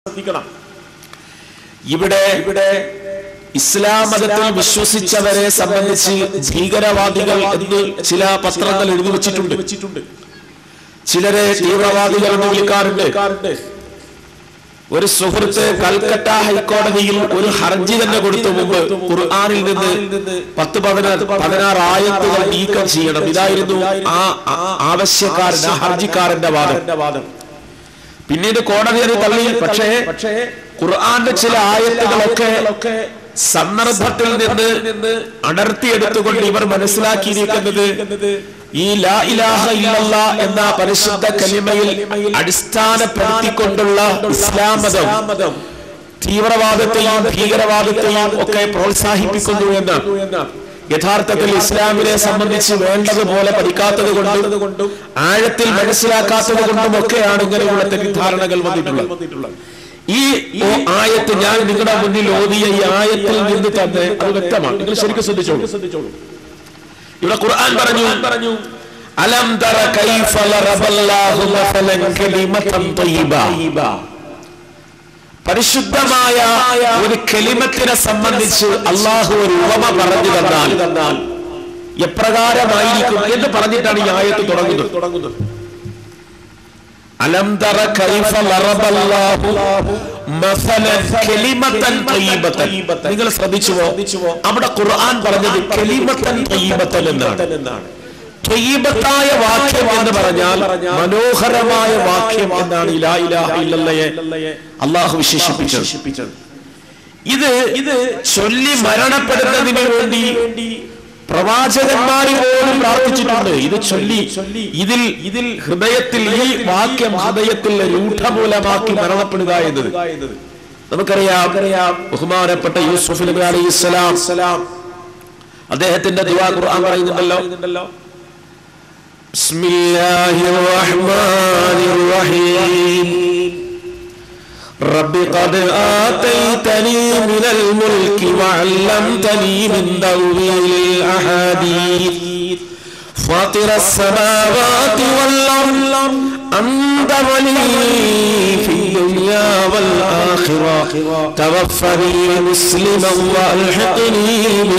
ശ്രദ്ധിക്കണം ഇവിടെ ഇവിടെ ഇസ്ലാം മതത്തിൽ വിശ്വസിച്ചവരെ സംബന്ധിച്ച് ഭീകരവാദികൾ എന്ന് ചില പത്രങ്ങൾ എഴുതി വെച്ചിട്ടുണ്ട് വെച്ചിട്ടുണ്ട് ചിലരെ തീവ്രവാദികൾ എന്ന് വിളിക്കാറുണ്ട് ഒരു സുഹൃത്ത് കൽക്കട്ട ഹൈക്കോടതിയിൽ ഒരു ഹർജി തന്നെ കൊടുത്തു മുമ്പ് ഖുർആാനിൽ നിന്ന് പത്ത് പതിനാറ് പതിനാറ് ആയത്തുകൾ നീക്കം ചെയ്യണം ഇതായിരുന്നു ആ ആ- ആവശ്യക്കാരൻ ആ ഹർജിക്കാരന്റെ വാദം പിന്നീട് കോടതി അത് തള്ളി പക്ഷേ പക്ഷേ ഖുർആന്റെ ചില ആയത്തുകളൊക്കെ സന്ദർഭത്തിൽ നിന്ന് അടർത്തിയെടുത്തുകൊണ്ട് ഇവർ മനസ്സിലാക്കിയിരിക്കുന്നത് ഈ ലാ ഇലാഹ ഇല്ലല്ല എന്ന പരിശുദ്ധ കലിമയിൽ അടിസ്ഥാനപ്പെടുത്തിക്കൊണ്ടുള്ള ഇസ്ലാം മതം തീവ്രവാദത്തെയും ഭീകരവാദത്തെയും ഒക്കെ പ്രോത്സാഹിപ്പിക്കുന്നു എന്ന് യഥാർത്ഥത്തിൽ ഇസ്ലാമിനെ സംബന്ധിച്ച് വേണ്ടതുപോലെ പഠിക്കാത്തത് കൊണ്ടും ആഴത്തിൽ മനസ്സിലാക്കാത്തത് കൊണ്ടും ഒക്കെയാണ് ഇങ്ങനെയുള്ള തെറ്റിദ്ധാരണകൾ വന്നിട്ടുള്ളത് ഈ ഓ- ആയത്ത് ഞാൻ നിങ്ങളുടെ മുന്നിൽ ഓതിയ ഈ ആയത്തിൽ നിന്ന് തന്നെ അത് വ്യക്തമാണ് നിങ്ങൾ ശരിക്കും ശ്രദ്ധിച്ചോളൂ ശ്രദ്ധിച്ചോളൂ ഇവിടെ ഖുർആൻ പറഞ്ഞു പറഞ്ഞു അലം തറ കൈഫ ലറബല്ലാഹു മസലൻ കലിമതൻ തയ്യിബ പരിശുദ്ധമായ ഒരു കെലിമത്തിനെ സംബന്ധിച്ച് അള്ളാഹു ഒരു ഉപമ പറഞ്ഞു തന്നാൽ എപ്രകാരമായിരിക്കും എന്ന് പറഞ്ഞിട്ടാണ് ഈ ആയത്ത് തുടങ്ങുന്നത് തുടങ്ങുന്നത് അലം തറ കൈഫ ലറബല്ലാഹു മസലൻ കലിമത്തൻ തയ്യിബത്തൻ നിങ്ങൾ ശ്രദ്ധിച്ചുവോ അവിടെ ഖുർആൻ പറഞ്ഞത് കലിമത്തൻ തയ്യിബത്തൻ എന്നാണ് ത്വയ്യിബത്തായ വാക്യം എന്ന് പറഞ്ഞാൽ മനോഹരമായ വാക്യം എന്നാണ് ഇലാ ഇലാഹ ഇല്ലല്ലയെ അള്ളാഹു വിശേഷിപ്പിച്ചത് ഇത് ഇത് ചൊല്ലി മരണപ്പെടുന്നതിന് വേണ്ടി പ്രവാചകന്മാര് പോലും പ്രാർത്ഥിച്ചിട്ടുണ്ട് ഇത് ചൊല്ലി ഇതിൽ ഇതിൽ ഹൃദയത്തിൽ ഈ വാക്യം ഹൃദയത്തിൽ രൂഢമൂലമാക്കി മരണപ്പെടുക എന്നത് നമുക്കറിയാം അറിയാം ബഹുമാനപ്പെട്ട യൂസുഫ് നബി അലൈഹി സ്വലാം അദ്ദേഹത്തിന്റെ ദുആ ഖുർആൻ പറയുന്നുണ്ടല്ലോ بسم الله الرحمن الرحيم رب قد آتيتني من الملك وعلمتني من تأويل الأحاديث فاطر السماوات والأرض أنت ولي في الدنيا والآخرة توفني مسلما وألحقني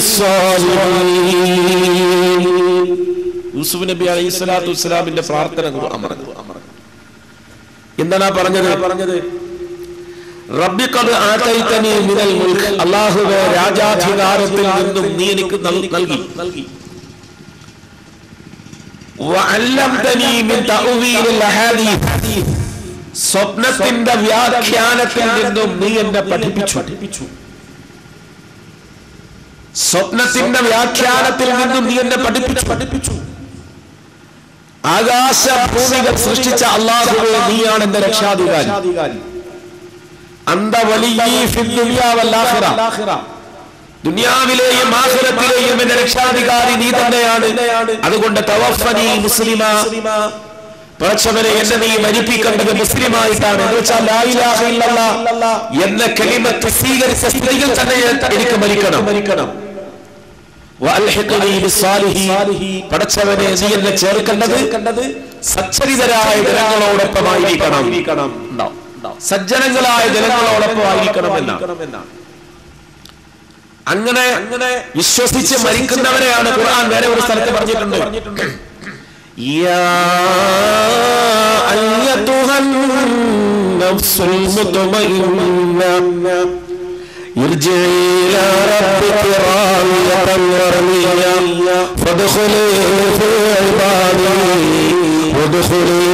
بالصالحين യൂസുഫ് നബി അലൈഹി സ്വലാത്തു വസ്സലാമിന്റെ പ്രാർത്ഥന ഖുർആൻ പറഞ്ഞു എന്താണ് ആ പറഞ്ഞത് പറഞ്ഞത് റബ്ബിഖദ് ആതൈതനി മിനൽ മുൽക്ക് അല്ലാഹുവേ രാജാധികാരത്തിൽ നിന്നും നീ എനിക്ക് നൽ- നൽകി നൽകി വഅല്ലംതനി മിൻ തഅവീലിൽ അഹാദീസ് സ്വപ്നത്തിന്റെ വ്യാഖ്യാനത്തിൽ നിന്നും നീ എന്നെ പഠിപ്പിച്ചു പഠിപ്പിച്ചു സ്വപ്നത്തിന്റെ വ്യാഖ്യാനത്തിൽ നിന്നും നീ എന്നെ പഠിപ്പിച്ചു പഠിപ്പിച്ചു ആകാശ ഭൂമികൾ സൃഷ്ടിച്ച അള്ളാഹുവേ നീയാണ് എന്റെ രക്ഷാധികാരി അന്ത വലിയ ദുനിയാവിലെയും ആഖിറത്തിലെയും എന്റെ രക്ഷാധികാരി നീ തന്നെയാണ് അതുകൊണ്ട് തവഫനി മുസ്ലിമ പടച്ചവനെ എന്നെ നീ മരിപ്പിക്കേണ്ടത് മുസ്ലിമായിട്ടാണ് എന്ന് വെച്ചാൽ ലാ ഇലാഹ ഇല്ലല്ലാ എന്ന കലിമത്ത് സ്വീകരിച്ച സ്ത്രീകൾ തന്നെ എനിക്ക് മരിക്കണം മരിക്കണം വഅൽഹിഖ്നി ബിസ്സാലിഹീൻ. പടച്ചവനെ നീ എന്നെ ചേർക്കേണ്ടത് സച്ചരിതരായ ജനങ്ങളോടൊപ്പമായിരിക്കണം ഉണ്ടോ? സജ്ജനങ്ങളായ ജനങ്ങളോടൊപ്പം ആയിരിക്കണം എന്നാണ് അങ്ങനെ അങ്ങനെ വിശ്വസിച്ച് മരിക്കുന്നവരെയാണ് ഖുർആൻ വേറെ ഒരു സ്ഥലത്ത് പറഞ്ഞിട്ടുണ്ട് യാ അയ്യതുഹൻ നഫ്സുൽ മുത്മഇന്ന ارجعي إلى ربك راضية مرضية فادخلي في عبادي وادخلي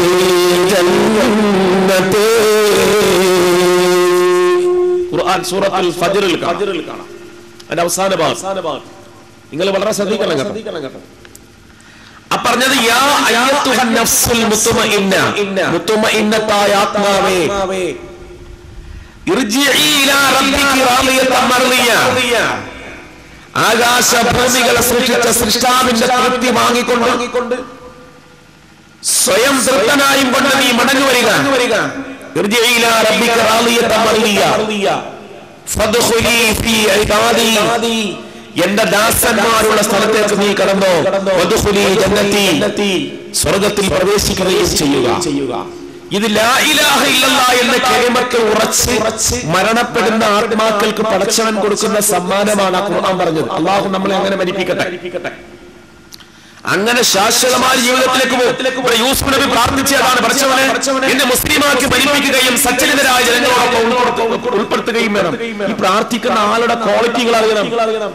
جنتي ഖുർആൻ സൂറത്തുൽ ഫജ്റിൽ കാണാം അതിന്റെ അവസാന ഭാഗം നിങ്ങൾ വളരെ ശ്രദ്ധിക്കണം കേട്ടോ ആ പറഞ്ഞത് യാ അയ്യത്തുഹൻ നഫ്സുൽ മുത്മഇന്ന മുത്മഇന്നത്തായ ആത്മാവേ ഇർജിഇ ഇലാ റബ്ബികി റാളിയത്തൻ മർദിയ ആകാശ ഭൂമികളെ സൃഷ്ടിച്ച സൃഷ്ടാവിന്റെ തൃപ്തി വാങ്ങിക്കൊണ്ട് സ്വയം തൃപ്തനായും കൊണ്ട് നീ മടങ്ങി വരിക ഇർജിഇ ഇലാ റബ്ബിക റാളിയത്തൻ മർദിയ ഫദ്ഖുലി ഫീ ഇബാദി എന്റെ ദാസന്മാരുള്ള സ്ഥലത്തേക്ക് നീ കടന്നോ വദ്ഖുലി ജന്നത്തി സ്വർഗത്തിൽ പ്രവേശിക്കുകയും ചെയ്യുക ഇത് ലാ ഇലാഹ ഇല്ലല്ലാ എന്ന കെളിമക്ക് ഉറച്ച് മരണപ്പെടുന്ന ആത്മാക്കൾക്ക് പടച്ചവൻ കൊടുക്കുന്ന സമ്മാനമാണ് ആ ഖുർആൻ പറഞ്ഞത് അള്ളാഹു നമ്മളെ അങ്ങനെ മരിപ്പിക്കട്ടെ അങ്ങനെ ശാശ്വതമായ ജീവിതത്തിലേക്ക് പോകും ഇവിടെ യൂസുഫ് നബി പ്രാർത്ഥിച്ചതാണ് പഠിച്ചവനെ എന്നെ മുസ്ലിമാക്കി മരിപ്പിക്കുകയും സച്ചരിതരായ ജനങ്ങളോടൊപ്പം ഉൾപ്പെടുത്തു- ഉൾപ്പെടുത്തുകയും വേണം ഈ പ്രാർത്ഥിക്കുന്ന ആളുടെ ക്വാളിറ്റികൾ അറിയണം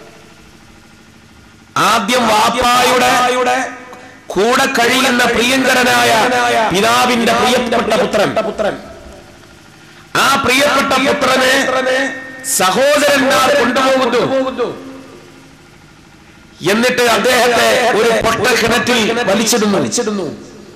ആദ്യം വാപ്പായുടെ കൂടെ കഴിയുന്ന പ്രിയങ്കരനായ പിതാവിന്റെ പ്രിയപ്പെട്ട പുത്രൻ പുത്രൻ ആ പ്രിയപ്പെട്ട പുത്രനെ സഹോദരന്മാർ കൊണ്ടുപോകുന്നു എന്നിട്ട് അദ്ദേഹത്തെ ഒരു പൊട്ട കിണറ്റിൽ വലിച്ചിടുന്നു വലിച്ചിടുന്നു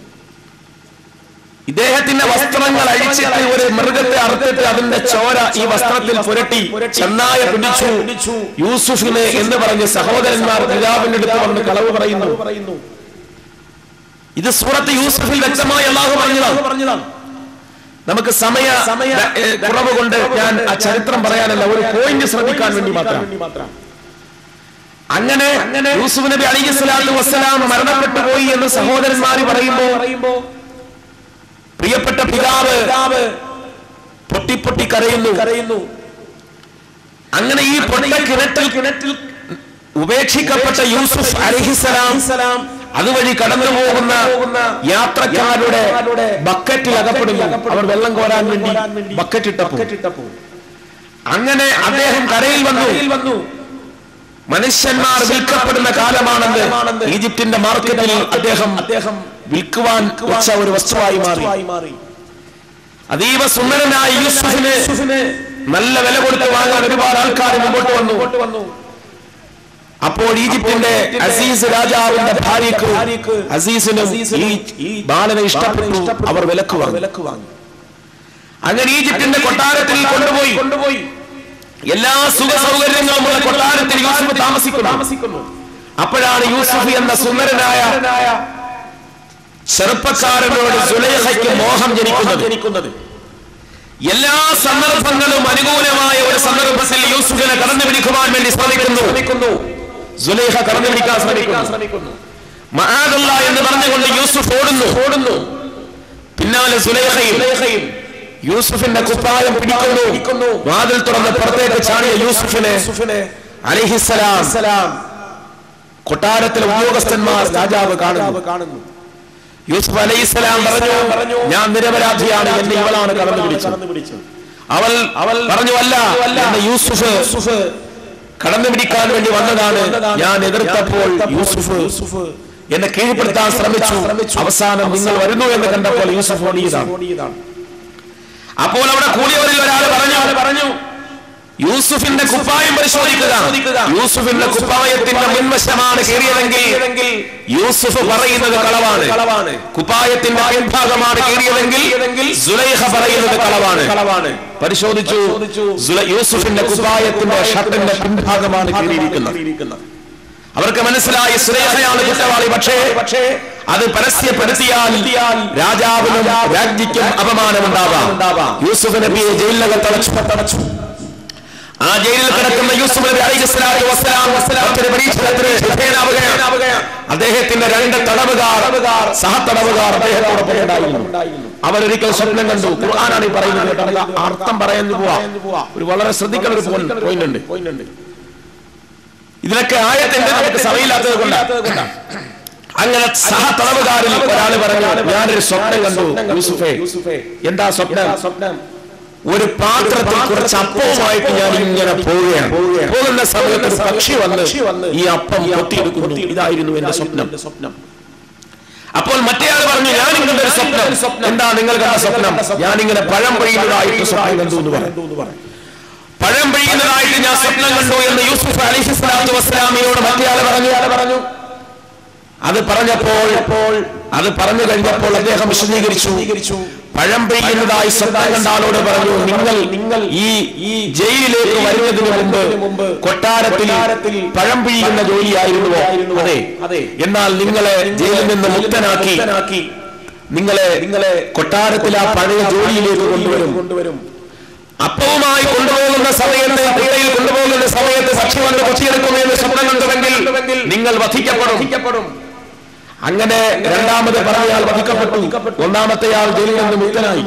ഇദ്ദേഹത്തിന്റെ വസ്ത്രങ്ങൾ അഴിച്ചിട്ട് ഒരു മൃഗത്തെ അറുത്തിട്ട് അതിന്റെ ചോര ഈ വസ്ത്രത്തിൽ പുരട്ടി ചെന്നായ പിടിച്ചു യൂസുഫിനെ എന്ന് പറഞ്ഞ് സഹോദരന്മാർ പിതാവിന്റെ അടുത്ത് വന്ന് കളവ് പറയുന്നു ഇത് സൂറത്ത് യൂസുഫിൽ വ്യക്തമായി അള്ളാഹു പറഞ്ഞതാണ് നമുക്ക് സമയ സമയ കുറവ് കൊണ്ട് ഞാൻ ആ ചരിത്രം പറയാനല്ല ഒരു പോയിന്റ് ശ്രദ്ധിക്കാൻ വേണ്ടി മാത്രം അങ്ങനെ അങ്ങനെ യൂസുഫ് നബി അലൈഹി സ്വലാത്തു വസ്സലാം മരണപ്പെട്ടു പോയി എന്ന് സഹോദരന്മാര് പറയുമ്പോ പ്രിയപ്പെട്ട പിതാവ് പൊട്ടി പൊട്ടി കരയുന്നു കരയുന്നു അങ്ങനെ ഈ പൊട്ട കിണറ്റിൽ കിണറ്റിൽ ഉപേക്ഷിക്കപ്പെട്ട യൂസുഫ് അലഹിസലാം അതുവഴി കടന്നു പോകുന്ന യാത്രക്കാരുടെ ബക്കറ്റിൽ അകപ്പെടുന്നു അവർ വെള്ളം കോരാൻ വേണ്ടി ബക്കറ്റ് ഇട്ടപ്പോ അങ്ങനെ അദ്ദേഹം കരയിൽ വന്നു മനുഷ്യന്മാർ വിൽക്കപ്പെടുന്ന കാലമാണെന്ന് ഈജിപ്തിന്റെ മാർക്കറ്റിൽ അദ്ദേഹം അദ്ദേഹം വിൽക്കുവാൻ വെച്ച ഒരു വസ്തുവായി മാറി അതീവ സുന്ദരനായ യൂസുഫിന് നല്ല വില കൊടുത്ത് വാങ്ങാൻ ഒരുപാട് ആൾക്കാർ മുമ്പോട്ട് വന്നു അപ്പോൾ ഈജിപ്തിന്റെ അസീസ് രാജാവിന്റെ ഭാര്യക്ക് അസീസിനും ഈ ബാലനെ ഇഷ്ടപ്പെട്ടു അവർ വിലക്ക് വാങ്ങി അങ്ങനെ ഈജിപ്തിന്റെ കൊട്ടാരത്തിൽ കൊണ്ടുപോയി കൊണ്ടുപോയി എല്ലാ സുഖ സൗകര്യങ്ങളുമുള്ള കൊട്ടാരത്തിൽ യൂസുഫ് താമസിക്കുന്നു അപ്പോഴാണ് യൂസുഫ് എന്ന സുന്ദരനായ ചെറുപ്പക്കാരനോട് സുലേഖയ്ക്ക് മോഹം ജനിക്കുന്നത് എല്ലാ സന്ദർഭങ്ങളും അനുകൂലമായ ഒരു സന്ദർഭത്തിൽ യൂസുഫിനെ കടന്നു പിടിക്കുവാൻ വേണ്ടി ശ്രമിക്കുന്നു സുലേഖ കടന്നു പിടിക്കാൻ ശ്രമിക്കുന്നു മഹാദുള്ള എന്ന് പറഞ്ഞുകൊണ്ട് യൂസുഫ് ഓടുന്നു ഓടുന്നു പിന്നാലെ സുലേഖയും യൂസുഫിന്റെ കുപ്പായം പിടിക്കുന്നു വാതിൽ തുറന്ന് പുറത്തേക്ക് ചാടിയ യൂസുഫിനെ അലിഹിസലാം കൊട്ടാരത്തിലെ ഉദ്യോഗസ്ഥന്മാർ രാജാവ് കാണുന്നു യൂസുഫ് അലൈഹിസ്സലാം പറഞ്ഞു ഞാൻ നിരപരാധിയാണ് എന്നെ ഇവളാണ് കടന്നു പിടിച്ചത് അവൾ അവൾ പറഞ്ഞു അല്ല എന്നെ യൂസുഫ് കടന്നു പിടിക്കാൻ വേണ്ടി വന്നതാണ് ഞാൻ എതിർത്തപ്പോൾ യൂസുഫ് എന്നെ കീഴ്പ്പെടുത്താൻ ശ്രമിച്ചു അവസാനം നിങ്ങൾ വരുന്നു എന്ന് കണ്ടപ്പോൾ യൂസുഫ് ഓടിയതാണ് അപ്പോൾ അവിടെ കൂടിയവരിൽ ഒരാൾ പറഞ്ഞു പറഞ്ഞു യൂസുഫിന്റെ കുപ്പായം പരിശോധിക്കുക യൂസുഫിന്റെ കുപ്പായത്തിന്റെ മുൻവശമാണ് കീറിയതെങ്കിൽ യൂസുഫ് പറയുന്നത് കളവാണ് കളവാണ് കുപ്പായത്തിന്റെ പിൻഭാഗമാണ് കീറിയതെങ്കിൽ സുലൈഹ പറയുന്നത് കളവാണ് കളവാണ് പരിശോധിച്ചു സുല- യൂസുഫിന്റെ കുപ്പായത്തിന്റെ ഷർട്ടിന്റെ പിൻഭാഗമാണ് കീറിയിരിക്കുന്നത് അവർക്ക് മനസ്സിലായി സുരേഖയാണ് കുറ്റവാളി പക്ഷേ പക്ഷേ അത് പരസ്യപ്പെടുത്തിയാൽ രാജാവിനും രാജ്ഞിക്കും അപമാനമുണ്ടാവാം യൂസുഫ് നബിയെ ജയിലിനകത്ത് തടച്ചു ആ ജയിലിൽ കിടക്കുന്ന യൂസുഫ് നബി അലൈഹി സ്വലാത്തു വസ്സലാം മറ്റൊരു പരീക്ഷണത്തിന് വിധേയനാവുകയാണ് അദ്ദേഹത്തിന്റെ രണ്ട് തടവുകാർ സഹതടവുകാർ അദ്ദേഹത്തോടൊപ്പം ഉണ്ടായിരുന്നു അവരൊരിക്കൽ സ്വപ്നം കണ്ടു ഖുർആനാണ് ഈ പറയുന്നത് കേട്ടോ. നമുക്ക് അർത്ഥം പറയാൻ പോവാ ഒരു വളരെ ശ്രദ്ധിക്കുന്ന ഒരു പോയിന്റ് ഉണ്ട് ഇതിനൊക്കെ ആയത്തിന്റെ നമുക്ക് സമയമില്ലാത്തത് കൊണ്ടാണ് അങ്ങനെ സഹതടവുകാരിൽ ഒരാൾ പറഞ്ഞു ഞാനൊരു സ്വപ്നം കണ്ടു യൂസുഫേ എന്താ സ്വപ്നം സ്വപ്നം ഒരു പാത്രത്തിൽ കുറച്ച് അപ്പവുമായിട്ട് ഞാൻ ഇങ്ങനെ പോവുകയാണ് പോകുന്ന സമയത്ത് ഒരു പക്ഷി വന്ന് ഈ അപ്പം കൊത്തിയെടുക്കുന്നു ഇതായിരുന്നു എന്റെ സ്വപ്നം സ്വപ്നം അപ്പോൾ മറ്റേയാൾ പറഞ്ഞു ഞാൻ ഇങ്ങനെ ഒരു സ്വപ്നം എന്താ നിങ്ങൾ കണ്ട സ്വപ്നം ഞാൻ ഇങ്ങനെ പഴം പെയ്യുന്നതായിട്ട് സ്വപ്നം കണ്ടു എന്ന് പറഞ്ഞു പഴം പെയ്യുന്നതായിട്ട് ഞാൻ സ്വപ്നം കണ്ടു എന്ന് യൂസുഫ് അലിഹി സ്വലാത്തു വസ്സലാമിയോട് മറ്റേയാൾ പറഞ്ഞു പറഞ്ഞു അത് പറഞ്ഞപ്പോൾ അത് പറഞ്ഞു കഴിഞ്ഞപ്പോൾ അദ്ദേഹം വിശദീകരിച്ചു പഴം പെയ്യുന്നതായി സ്വപ്നം കണ്ട ആളോട് പറഞ്ഞു നിങ്ങൾ നിങ്ങൾ ഈ ഈ ജയിലിലേക്ക് വരുന്നതിന് മുമ്പ് കൊട്ടാരത്തിൽ പഴം പിഴിയുന്ന ജോലിയായിരുന്നുവോ അതെ അതെ എന്നാൽ നിങ്ങളെ ജയിലിൽ നിന്ന് മുക്തനാക്കി നിങ്ങളെ നിങ്ങളെ കൊട്ടാരത്തിൽ ആ പഴയ ജോലിയിലേക്ക് കൊണ്ടുവരും കൊണ്ടുവരും അപ്പവുമായി കൊണ്ടുപോകുന്ന സമയത്ത് കുട്ടയിൽ കൊണ്ടുപോകുന്ന സമയത്ത് പക്ഷി വന്ന് കൊത്തിയെടുക്കുമെന്ന് സ്വപ്നം കണ്ടുവെങ്കിൽ നിങ്ങൾ വധിക്കപ്പെടും അങ്ങനെ രണ്ടാമത് പറഞ്ഞയാൾ വധിക്കപ്പെട്ടു ഒന്നാമത്തെയാൾ ജയിലിൽ നിന്ന് മുക്തനായി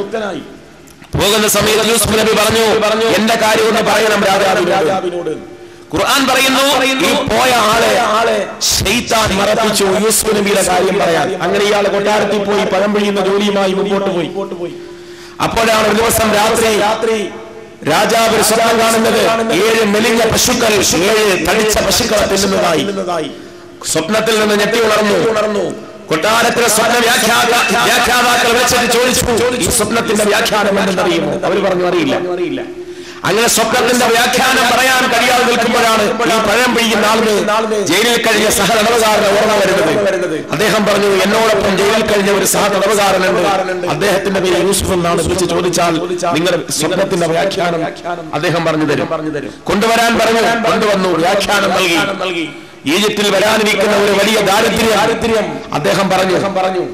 പോകുന്ന സമയത്ത് യൂസുഫ് നബി പറഞ്ഞു പറഞ്ഞു എന്റെ കാര്യം ഒന്ന് പറയണം രാജാവിനോട് ഖുർആൻ പറയുന്നു ഈ പോയ ആളെ ആളെ ശൈത്താൻ മറപ്പിച്ചു യൂസുഫ് നബിയുടെ കാര്യം പറയാൻ അങ്ങനെ ഇയാൾ കൊട്ടാരത്തിൽ പോയി പഴം പിഴിയുന്ന ജോലിയുമായി മുമ്പോട്ട് പോയി അപ്പോഴാണ് ഒരു ദിവസം രാത്രി രാത്രി രാജാവ് ഒരു സ്വപ്നം കാണുന്നത് ഏഴ് മെലിഞ്ഞ പശുക്കൾ ഏഴ് തടിച്ച പശുക്കളെ തിന്നുന്നതായി സ്വപ്നത്തിൽ നിന്ന് ഞെട്ടി ഉണർന്നു ഉണർന്നു കൊട്ടാരത്തിലെ സ്വപ്ന വ്യാഖ്യാത വ്യാഖ്യാതാക്കൾ വെച്ചിട്ട് ചോദിച്ചു ഈ സ്വപ്നത്തിന്റെ വ്യാഖ്യാനം എന്തെന്നറിയുമോ അവർ പറഞ്ഞു അറിയില്ല അറിയില്ല അങ്ങനെ സ്വപ്നത്തിന്റെ വ്യാഖ്യാനം പറയാൻ കഴിയാതെ നിൽക്കുമ്പോഴാണ് ഈ പഴം പിഴിയുന്ന ആളിന് ജയിലിൽ കഴിഞ്ഞ സഹതടവുകാരനെ ഓർമ്മ വരുന്നത് അദ്ദേഹം പറഞ്ഞു എന്നോടൊപ്പം ജയിലിൽ കഴിഞ്ഞ ഒരു സഹതടവുകാരനുണ്ട് അദ്ദേഹത്തിന്റെ പേര് യൂസുഫ് എന്നാണ് വിളിച്ച് ചോദിച്ചാൽ നിങ്ങളുടെ സ്വപ്നത്തിന്റെ വ്യാഖ്യാനം അദ്ദേഹം പറഞ്ഞു തരും പറഞ്ഞു തരും കൊണ്ടുവരാൻ പറഞ്ഞു കൊണ്ടുവന്നു വ്യാഖ്യാനം നൽകി നൽകി ഈജിപ്തിൽ വരാനിരിക്കുന്ന ഒരു വലിയ ദാരിദ്ര്യം ദാരിദ്ര്യം അദ്ദേഹം പറഞ്ഞു പറഞ്ഞു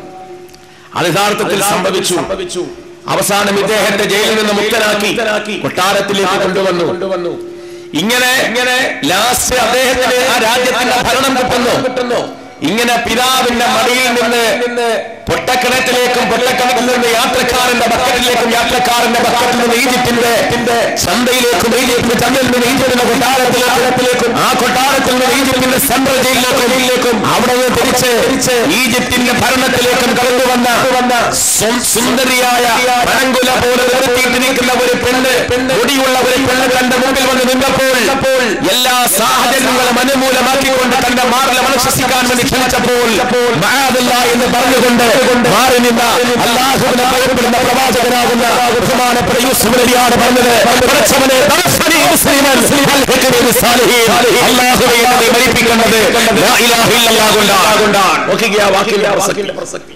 അത് യഥാർത്ഥത്തിൽ സംഭവിച്ചു സംഭവിച്ചു അവസാനം ഇദ്ദേഹത്തെ ജയിലിൽ നിന്ന് മുക്തനാക്കി കൊട്ടാരത്തിലേക്ക് കൊണ്ടുവന്നു കൊണ്ടുവന്നു ഇങ്ങനെ ഇങ്ങനെ ലാസ്റ്റ് അദ്ദേഹത്തിന് ആ രാജ്യത്തിന്റെ ഭരണം കിട്ടുന്നു കിട്ടുന്നു ഇങ്ങനെ പിതാവിന്റെ മടിയിൽ നിന്ന് പൊട്ടക്കിണറ്റിലേക്കും പൊട്ടക്കിണറ്റിൽ നിന്ന് യാത്രക്കാരന്റെ ബക്കറ്റിലേക്കും യാത്രക്കാരന്റെ ബക്കറ്റിൽ നിന്ന് ഈജിപ്തിന്റെ ചന്തയിലേക്കും ഈജിപ്തിന്റെ ചന്തയിൽ നിന്ന് ഈജിപ്തിന്റെ കൊട്ടാരത്തിലേക്കും ആ കൊട്ടാരത്തിൽ നിന്ന് ഈജിപ്തിന്റെ സെൻട്രൽ ജയിലിലേക്കും അവിടെ നിന്ന് തിരിച്ച് ഈജിപ്തിന്റെ ഭരണത്തിലേക്കും കടന്നു വന്ന വന്ന സുന്ദരിയായ പഴങ്കുല പോലെ നിർത്തിയിട്ടിരിക്കുന്ന ഒരു പെണ്ണ് മുടിയുള്ള ഒരു പെണ്ണ് തന്റെ മുമ്പിൽ വന്ന് നിന്നപ്പോൾ എല്ലാ സാഹചര്യങ്ങളും അനുകൂലമാക്കിക്കൊണ്ട് തന്റെ മാറിലെ മനസ്സിക്കാൻ വേണ്ടി ക്ഷണിച്ചപ്പോൾ മഹാദല്ല എന്ന് പറഞ്ഞുകൊണ്ട് മാറി നിന്ന അള്ളാഹുവിനെ ഭയപ്പെടുന്ന പ്രവാചകനാകുന്ന ബഹുമാനപ്പെട്ട യൂസുഫ് നബിയാണ് പറഞ്ഞത് പടച്ചവനെ ദർശനീ മുസ്ലിമൻ അൽഹിഖ്നി സാലിഹീൻ അല്ലാഹുവേ എന്നെ മരിപ്പിക്കുന്നത് ലാ ഇലാഹ ഇല്ലല്ലാഹ് കൊണ്ടാണ് നോക്കിക്കുക വാക്കിന്റെ പ്രസക്തി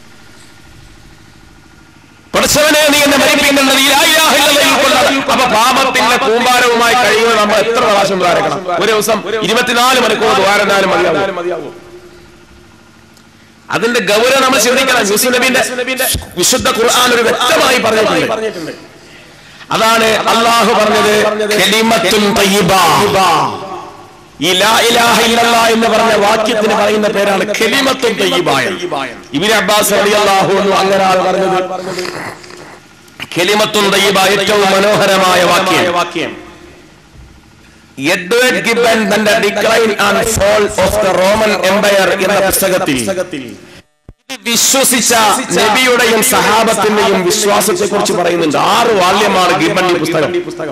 പഠിച്ചവനെ നീ എന്നെ മരിപ്പിക്കേണ്ടത് ഈ ലാ ഇലാഹ ഇല്ലല്ലാഹ് കൊണ്ടാണ് അപ്പൊ പാപത്തിന്റെ കൂമ്പാരവുമായി കഴിയുമ്പോൾ നമ്മൾ എത്ര പ്രാവശ്യം ദ്വാരക്കണം ഒരു ദിവസം ഇരുപത്തിനാല് മണിക്കൂർ ദ്വാരനാലും മതിയാവും അതിന്റെ ഗൗരവം നമ്മൾ ചിന്തിക്കണം യൂസുഫ് നബിന്റെ വിശുദ്ധ ഖുർആൻ ഒരു വ്യക്തമായി പറഞ്ഞിട്ടുണ്ട് അതാണ് അള്ളാഹു പറഞ്ഞത് കലിമത്തുൻ തയ്യിബ. ഈ ലാ ഇലാഹ ഇല്ലല്ലാ എന്ന് പറഞ്ഞ വാക്യത്തിന് പറയുന്ന പേരാണ് കലിമത്തുൻ തയ്യിബായ ഇബ്നു അബ്ബാസ് റളിയല്ലാഹു അൻഹു അങ്ങനെ ആണ് പറഞ്ഞത് കലിമത്തുൻ തയ്യിബ ഏറ്റവും മനോഹരമായ വാക്യം എഡ്വേർഡ് ഗിബൻ തന്റെ decline and fall of the Roman empire എന്ന പുസ്തകത്തിൽ വിശ്വസിച്ച നബിയുടെയും സഹാബത്തിന്റെയും വിശ്വാസത്തെ കുറിച്ച് പറയുന്നുണ്ട് ആറ് വാല്യമാണ് ഗിബൻ ഈ പുസ്തകം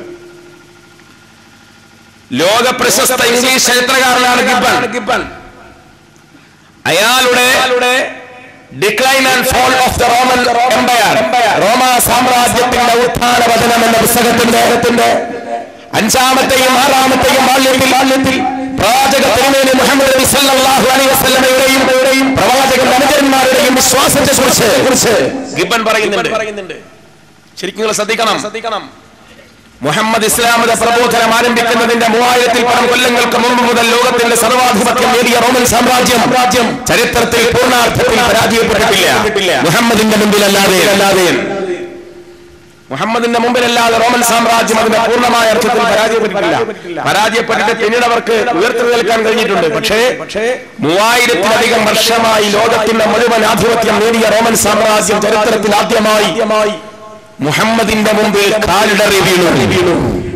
ലോക പ്രശസ്ത ഇംഗ്ലീഷ് ചരിത്രകാരനാണ് ഗിബൻ ഗിബൻ അയാളുടെ decline and fall of the Roman empire റോമ സാമ്രാജ്യത്തിന്റെ ഉത്ഥാന വചനം എന്ന പുസ്തകത്തിന്റെ അഞ്ചാമത്തെയും ആറാമത്തെയും ബാല്യത്തിൽ ബാല്യത്തിൽ പ്രവാചക തിരുമേനി മുഹമ്മദ് നബി സല്ലല്ലാഹു അലൈഹി വസല്ലമയുടെയും പ്രവാചകന്റെ അനുചരന്മാരുടെയും വിശ്വാസത്തെ കുറിച്ച് കുറിച്ച് ഗിബൻ പറയുന്നുണ്ട് ശരിക്കും നിങ്ങൾ ശ്രദ്ധിക്കണം ശ്രദ്ധിക്കണം മുഹമ്മദ് ഇസ്ലാമിക പ്രബോധനം ആരംഭിക്കുന്നതിന്റെ മൂവായിരത്തിൽ പരം കൊല്ലങ്ങൾക്ക് മുമ്പ് മുതൽ ലോകത്തിന്റെ സർവാധിപത്യം നേടിയ റോമൻ സാമ്രാജ്യം രാജ്യം ചരിത്രത്തിൽ പൂർണ്ണാർത്ഥത്തിൽ പരാജയപ്പെട്ടിട്ടില്ല മുഹമ്മദിന്റെ മുമ്പിലല്ലാതെ അല്ലാതെ മുഹമ്മദിന്റെ മുമ്പിലല്ലാതെ റോമൻ സാമ്രാജ്യം അതിന്റെ പൂർണ്ണമായ അർത്ഥത്തിൽ പരാജയപ്പെട്ടിട്ടില്ല പരാജയപ്പെട്ടിട്ട് പിന്നീട് അവർക്ക് ഉയർത്തു നിൽക്കാൻ കഴിഞ്ഞിട്ടുണ്ട് പക്ഷേ പക്ഷേ മൂവായിരത്തിലധികം വർഷമായി ലോകത്തിന്റെ മുഴുവൻ ആധിപത്യം നേടിയ റോമൻ സാമ്രാജ്യം ചരിത്രത്തിൽ ആദ്യമായി മുഹമ്മദിന്റെ മുമ്പിൽ കാലിടറി വീണു വീണു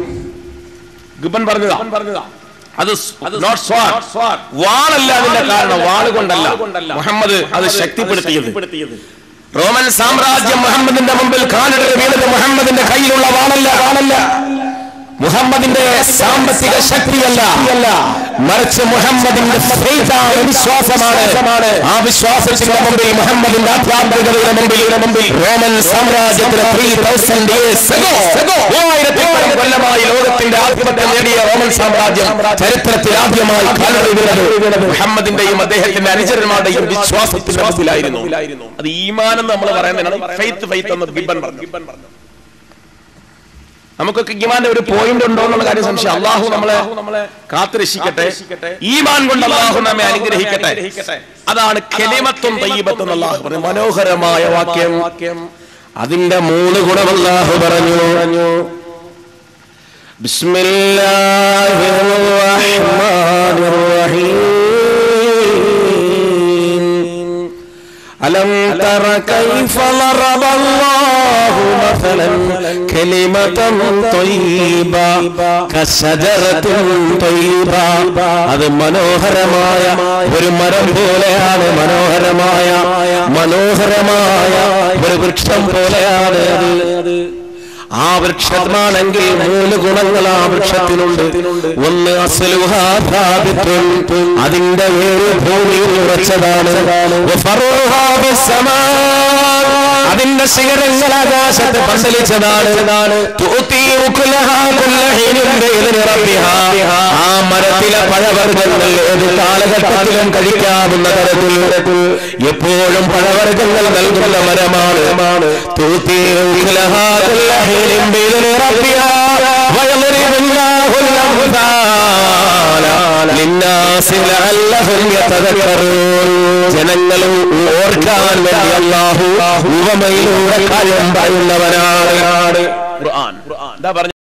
ഗിബൻ പറഞ്ഞതാ പറഞ്ഞതാ അത് not sword. വാളല്ല അതിന്റെ കാരണം വാള് കൊണ്ടല്ല മുഹമ്മദ് അത് ശക്തിപ്പെടുത്തിയത് റോമൻ സാമ്രാജ്യം മുഹമ്മദിന്റെ മുമ്പിൽ കാലിടറി വീണത് മുഹമ്മദിന്റെ കയ്യിലുള്ള വാളല്ല വാളല്ല മുഹമ്മദിന്റെ സാമ്പത്തിക ശക്തിയല്ല മറിച്ച് മുഹമ്മദിന്റെ faith ആണ്, വിശ്വാസമാണ് ആ വിശ്വാസത്തിന്റെ മുമ്പിൽ മുഹമ്മദിന്റെ ആധ്യാത്മികതയുടെ മുമ്പിൽ മുമ്പിൽ റോമൻ സാമ്രാജ്യത്തിന് ത്രീ തൗസൻഡ് മൂവായിരത്തിപ്പുറം കൊല്ലമായി ലോകത്തിന്റെ ആധിപത്യം നേടിയ റോമൻ സാമ്രാജ്യം ചരിത്രത്തിൽ ആദ്യമായി കാലറി വീണത് മുഹമ്മദിന്റെയും അദ്ദേഹത്തിന്റെ അനുചരന്മാരുടെയും വിശ്വാസത്തിന്റെ മുമ്പിലായിരുന്നു അത് ഈമാനെന്ന് നമ്മൾ പറയുന്നതിനാണ് ഫെയ്ത്ത് ഫെയ്ത്ത് എന്ന് ഗിബൻ പറഞ്ഞു ഗിബൻ പറഞ്ഞു നമുക്കൊക്കെ ഈമാന്റെ ഒരു പോയിന്റ് ഉണ്ടോ എന്നുള്ള കാര്യം സംശയം അള്ളാഹു നമ്മളെ നമ്മളെ കാത്തുരക്ഷിക്കട്ടെ ഈമാൻ കൊണ്ട് അള്ളാഹു നമ്മെ അനുഗ്രഹിക്കട്ടെ അതാണ് കെലിമത്വം തയ്യബത്തും അള്ളാഹു പറഞ്ഞു മനോഹരമായ വാക്യം വാക്യം അതിന്റെ മൂന്ന് ഗുണം അള്ളാഹു പറഞ്ഞു പറഞ്ഞു ബിസ്മില്ലാഹിർ റഹ്മാനിർ റഹീം ألم تر كيف ضرب الله مثلا كلمة طيبة كشجرة طيبة അത് മനോഹരമായ ഒരു മരം പോലെയാണ് മനോഹരമായ മനോഹരമായ ഒരു വൃക്ഷം പോലെയാണ് അത് ആ വൃക്ഷമാണെങ്കിൽ മൂന്ന് ഗുണങ്ങൾ ആ വൃക്ഷത്തിനുണ്ട് ഒന്ന് അസലുഹാഭിത്വം അതിന്റെ വേര് ഭൂമിയിൽ ഉറച്ചതാണ് വഫറുഹാ ബിസ്സമാ. അതിന്റെ ശിഖരങ്ങൾ ആകാശത്ത് പന്തലിച്ചതാണ് തൂത്തി ഉക്കുലഹാ കുല്ല ഹീനിൻ ബിഇذن റബ്ബിഹാ. ആ മരത്തിലെ പഴവർഗ്ഗങ്ങൾ ഏത് കാലഘട്ടത്തിലും കഴിക്കാവുന്ന തരത്തിൽ എപ്പോഴും പഴവർഗ്ഗങ്ങൾ നൽകുന്ന മരമാണ് തൂത്തി ഉക്കുലഹാ കുല്ല ഹീനിൻ ബിഇذن റബ്ബിഹാ. ويضرب الله الأمثال للناس لعلهم يتذكرون ജനങ്ങളും ഓർക്കാൻ വേണ്ടി അള്ളാഹു ഉപമയിലൂടെ കാര്യം പറയുന്നവനാണ് ഖുർആൻ എന്താ പറഞ്ഞ